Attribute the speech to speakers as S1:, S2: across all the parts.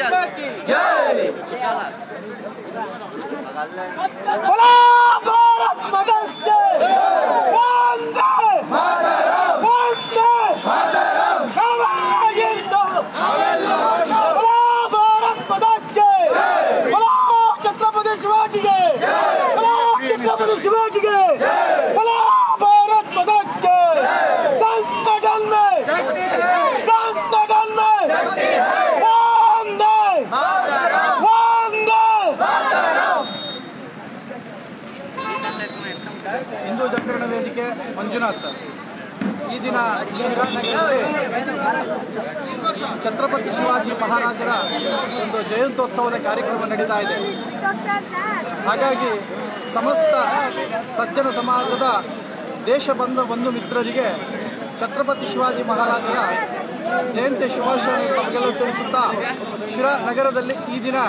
S1: माता की
S2: बोला भारत माता की वंदे वंदे ಕಾವಾಗಿದ್ದು बोला भारत माता की बोला छत्रपति शिवाजीಗೆ बोला छत्रपति शिवाजीಗೆ बोला भारत माता की संगठन में संगठन में वंदे वंदे
S3: ಹಿಂದೂ ಜಾಗರಣ ವೇದಿಕೆ ಮಂಜುನಾಥ್ ಈ ದಿನ ಶಿವನಗರದಲ್ಲಿ ಛತ್ರಪತಿ ಶಿವಾಜಿ ಮಹಾರಾಜರ ಒಂದು ಜಯಂತ್ಯೋತ್ಸವದ ಕಾರ್ಯಕ್ರಮ ನಡೀತಾ ಇದೆ ಹಾಗಾಗಿ ಸಮಸ್ತ ಸಜ್ಜನ ಸಮಾಜದ ದೇಶ ಬಂಧ ಬಂಧು ಮಿತ್ರರಿಗೆ ಛತ್ರಪತಿ ಶಿವಾಜಿ ಮಹಾರಾಜರ ಜಯಂತಿ ಶುಭಾಶಯ ತಮಗೆಲ್ಲರೂ ತಿಳಿಸುತ್ತಾ ಶಿರಾ ನಗರದಲ್ಲಿ ಈ ದಿನ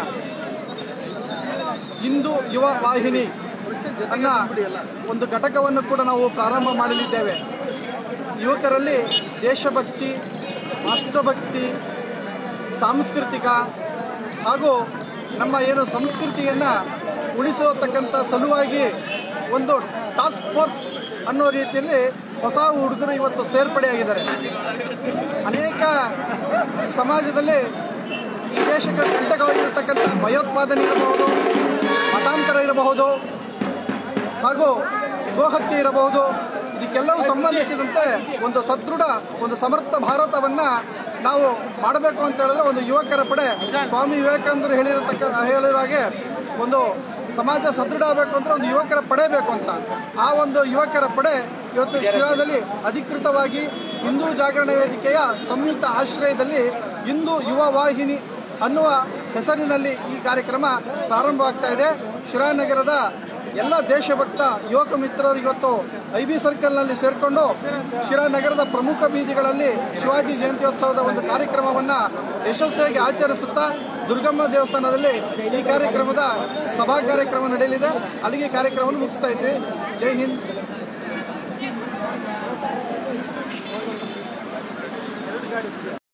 S3: ಹಿಂದೂ ಯುವ ವಾಹಿನಿ ಅನ್ನ ಒಂದು ಘಟಕವನ್ನು ಕೂಡ ನಾವು ಪ್ರಾರಂಭ ಮಾಡಲಿದ್ದೇವೆ ಯುವಕರಲ್ಲಿ ದೇಶಭಕ್ತಿ ರಾಷ್ಟ್ರಭಕ್ತಿ ಸಾಂಸ್ಕೃತಿಕ ಹಾಗೂ ನಮ್ಮ ಏನು ಸಂಸ್ಕೃತಿಯನ್ನು ಉಳಿಸತಕ್ಕಂಥ ಸಲುವಾಗಿ ಒಂದು ಟಾಸ್ಕ್ ಫೋರ್ಸ್ ಅನ್ನೋ ರೀತಿಯಲ್ಲಿ ಹೊಸ ಹುಡುಗರು ಇವತ್ತು ಸೇರ್ಪಡೆಯಾಗಿದ್ದಾರೆ ಅನೇಕ ಸಮಾಜದಲ್ಲಿ ಈ ದೇಶಕ್ಕೆ ಕಂಟಕವಾಗಿರತಕ್ಕಂಥ ಭಯೋತ್ಪಾದನೆ ಇರಬಹುದು ಮತಾಂತರ ಇರಬಹುದು ಹಾಗೂ ಗೋಹತ್ಯೆ ಇರಬಹುದು ಇದಕ್ಕೆಲ್ಲವೂ ಸಂಬಂಧಿಸಿದಂತೆ ಒಂದು ಸದೃಢ ಒಂದು ಸಮರ್ಥ ಭಾರತವನ್ನು ನಾವು ಮಾಡಬೇಕು ಅಂತ ಹೇಳಿದ್ರೆ ಒಂದು ಯುವಕರ ಪಡೆ ಸ್ವಾಮಿ ವಿವೇಕಾನಂದರು ಹೇಳಿರತಕ್ಕ ಹೇಳಿರೋ ಹಾಗೆ ಒಂದು ಸಮಾಜ ಸದೃಢ ಆಗಬೇಕು ಅಂದರೆ ಒಂದು ಯುವಕರ ಪಡೆ ಬೇಕು ಅಂತ ಆ ಒಂದು ಯುವಕರ ಪಡೆ ಇವತ್ತು ಶಿರಾದಲ್ಲಿ ಅಧಿಕೃತವಾಗಿ ಹಿಂದೂ ಜಾಗರಣ ವೇದಿಕೆಯ ಸಂಯುಕ್ತ ಆಶ್ರಯದಲ್ಲಿ ಹಿಂದೂ ಯುವ ವಾಹಿನಿ ಅನ್ನುವ ಹೆಸರಿನಲ್ಲಿ ಈ ಕಾರ್ಯಕ್ರಮ ಪ್ರಾರಂಭವಾಗ್ತಾ ಇದೆ ಶಿರಾನಗರದ ಎಲ್ಲ ದೇಶಭಕ್ತ ಯುವಕ ಮಿತ್ರರು ಇವತ್ತು ಐ ಬಿ ಸರ್ಕಲ್ನಲ್ಲಿ ಸೇರಿಕೊಂಡು ಶಿರಾನಗರದ ಪ್ರಮುಖ ಬೀದಿಗಳಲ್ಲಿ ಶಿವಾಜಿ ಜಯಂತ್ಯೋತ್ಸವದ ಒಂದು ಕಾರ್ಯಕ್ರಮವನ್ನು ಯಶಸ್ವಿಯಾಗಿ ಆಚರಿಸುತ್ತಾ ದುರ್ಗಮ್ಮ ದೇವಸ್ಥಾನದಲ್ಲಿ ಈ ಕಾರ್ಯಕ್ರಮದ ಸಭಾ ಕಾರ್ಯಕ್ರಮ ನಡೆಯಲಿದೆ ಅಲ್ಲಿಗೆ ಕಾರ್ಯಕ್ರಮವನ್ನು ಮುಗಿಸ್ತಾ ಇದ್ವಿ ಜೈ ಹಿಂದ್
S2: ಗಾಡಿ